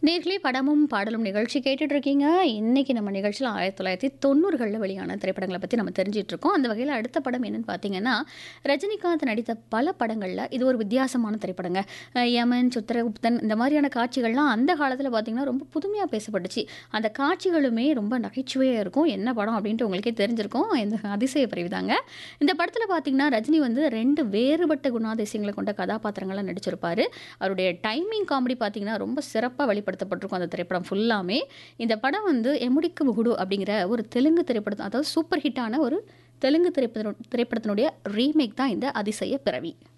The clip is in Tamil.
நேர்களே படமும் பாடலும் நிகழ்ச்சி கேட்டுட்டு இருக்கீங்க இன்னைக்கு நம்ம நிகழ்ச்சியில் ஆயிரத்தி தொள்ளாயிரத்தி தொண்ணூறுகளில் வெளியான திரைப்படங்களை பற்றி நம்ம தெரிஞ்சிட்டு இருக்கோம் அந்த வகையில் அடுத்த படம் என்னன்னு பார்த்தீங்கன்னா ரஜினிகாந்த் நடித்த பல படங்களில் இது ஒரு வித்தியாசமான திரைப்படங்க அஹ் யமன் சித்திரகுப்தன் இந்த மாதிரியான காட்சிகள்லாம் அந்த காலத்தில் பார்த்தீங்கன்னா ரொம்ப புதுமையாக பேசப்பட்டுச்சு அந்த காட்சிகளுமே ரொம்ப நகைச்சுவையாக இருக்கும் என்ன படம் அப்படின்ட்டு உங்களுக்கே தெரிஞ்சிருக்கும் இந்த அதிசய பிரிவுதாங்க இந்த படத்தில் பார்த்தீங்கன்னா ரஜினி வந்து ரெண்டு வேறுபட்ட குணாதிசயங்களை கொண்ட கதாபாத்திரங்களை நடிச்சிருப்பாரு அவருடைய டைமிங் காமெடி பார்த்தீங்கன்னா ரொம்ப சிறப்பாக வெளிப்படுத்தப்பட்டிருக்கும் அந்த திரைப்படம் ஃபுல்லாமே இந்த படம் வந்து எமுடிக்கு முகுடு அப்படிங்கிற ஒரு தெலுங்கு திரைப்படம் அதாவது சூப்பர் ஹிட்டான ஒரு தெலுங்கு திரைப்பட திரைப்படத்தினுடைய ரீமேக் தான் இந்த அதிசய பிறவி